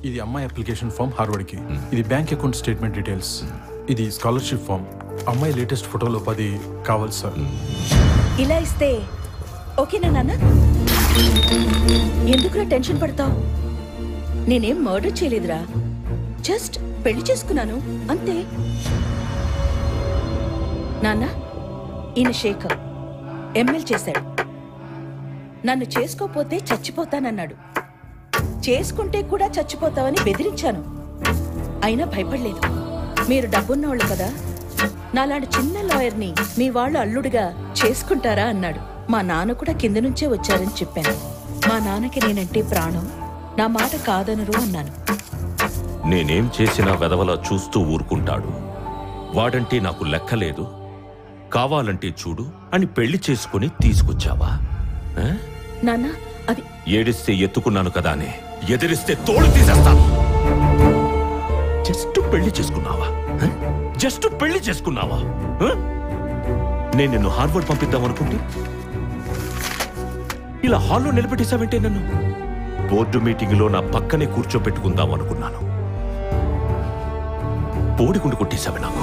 ఇది అమ్మాయి application form హార్వర్డ్కి ఇది బ్యాంక్ అకౌంట్ స్టేట్మెంట్ డీటెయిల్స్ ఇది స్కాలర్షిప్ ఫామ్ అమ్మాయి లేటెస్ట్ ఫోటోలో పది కావాలి సార్ ఇలా ఇస్తే ఓకేనా నాన్న ఎందుకురా టెన్షన్ పడతావు నేనేం మర్డర్ చేయలేదురా జస్ట్ పెళ్లి చేసుకున్నాను అంతే నాన్న ఈయన శేఖర్ ఎంఎల్ చేశాడు నన్ను చేసుకోపోతే చచ్చిపోతానన్నాడు చేసుకుంటే కూడా చచ్చిపోతావని బెదిరించాను అయినా భయపడలేదు మీరు డబ్బున్నోళ్ళు కదా నాలాంటి చిన్న లాయర్ని మీ వాళ్ళు అల్లుడిగా చేసుకుంటారా అన్నాడు మా నాన్న కూడా కింద నుంచే వచ్చారని చెప్పాను మా నాన్నకి నేనంటే ప్రాణం నా మాట కాదనరు అన్నాను నేనేం చేసినా వెదవలా చూస్తూ ఊరుకుంటాడు వాడంటే నాకు లెక్కలేదు కావాలంటే చూడు అని పెళ్లి చేసుకుని తీసుకొచ్చావా ఆ? నాన్న అది ఏడిస్తే ఎత్తుకున్నాను కదా అని ఎదిరిస్తే తోడు తీసేస్తాను జస్ట్ పెళ్లి చేసుకున్నావా ఆ? జస్ట్ పెళ్లి చేసుకున్నావా ఆ? నేను నిన్ను హార్వర్డ్ పంపిద్దాం అనుకుంటే ఇలా హాల్లో నిలబెట్టేశావంటే నన్ను బోర్డు మీటింగ్లో నా పక్కనే కూర్చోబెట్టుకుందాం అనుకున్నాను బోడిగుండు కొట్టేశావు నాకు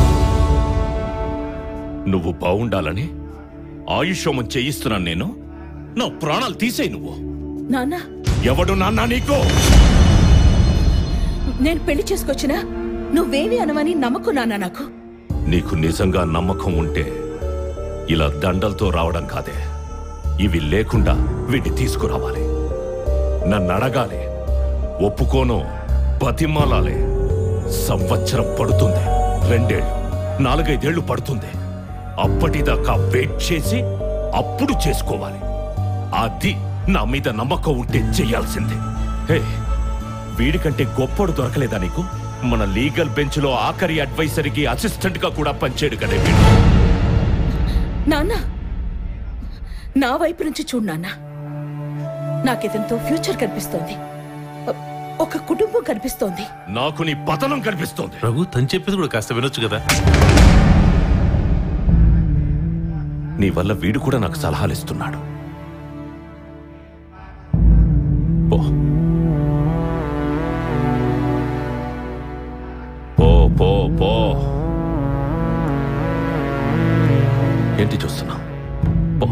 నువ్వు బాగుండాలని ఆయుష్యోమం చేయిస్తున్నాను నేను నా ప్రాణాలు తీసేయి నువ్వు నాన్న ఎవడు నాన్న నీకు నేను పెళ్లి చేసుకొచ్చినా నువ్వేమి అనవని నమ్మకం నాన్న నాకు నీకు నిజంగా నమ్మకం ఉంటే ఇలా దండలతో రావడం కాదే ఇవి లేకుండా వీటిని తీసుకురావాలి నన్ను అడగాలి ఒప్పుకోను బతిమాలాలి సంవత్సరం పడుతుంది రెండేళ్లు నాలుగైదేళ్లు పడుతుంది అప్పటిదాకా వెయిట్ చేసి అప్పుడు చేసుకోవాలి అది నా మీద నమ్మకం ఉంటే చెయ్యాల్సిందే హే వీడికంటే గొప్పడు దొరకలేదా నీకు మన లీగల్ బెంచ్ లో ఆఖరి అడ్వైసరీకి అసిస్టెంట్ గా కూడా పనిచేయడు కదే వీడు నాన్న నా వైపు నుంచి చూడు నాన్న నాకితంతో ఫ్యూచర్ కనిపిస్తోంది ఒ- ఒక కుటుంబం కనిపిస్తోంది నాకు నీ పతనం కనిపిస్తోంది రఘు తను చెప్పేది కూడా కాస్త వినొచ్చు కదా నీ వల్ల వీడు కూడా నాకు సలహాలు ఇస్తున్నాడు పో పో పో పో ఏంటి చూస్తున్నా పో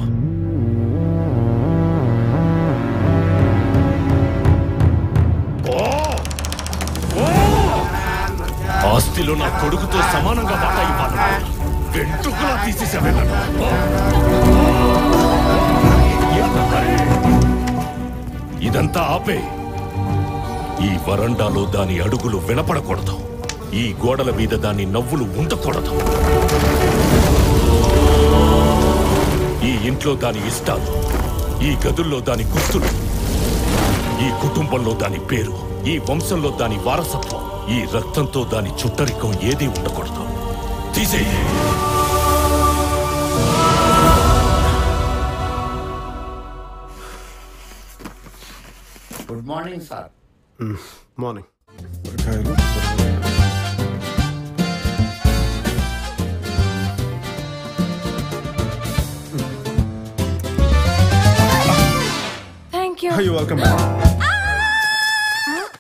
పో. పో. ఆస్తిలో నా కొడుకుతో సమానంగా వాటా ఇవ్వాలి వెంట్రుకలా తీసేసావే నన్ను. పో. ఇదంతా ఆపే ఈ వరండాలో దాని అడుగులు వినపడకూడదు ఈ గోడల మీద దాని నవ్వులు ఉండకూడదు ఈ ఇంట్లో దాని ఇష్టాలు ఈ గదుల్లో దాని గుర్తులు ఈ కుటుంబంలో దాని పేరు ఈ వంశంలో దాని వారసత్వం ఈ రక్తంతో దాని చుట్టరికం ఏదీ ఉండకూడదు తీసేయి good morning sir morning thank you you welcome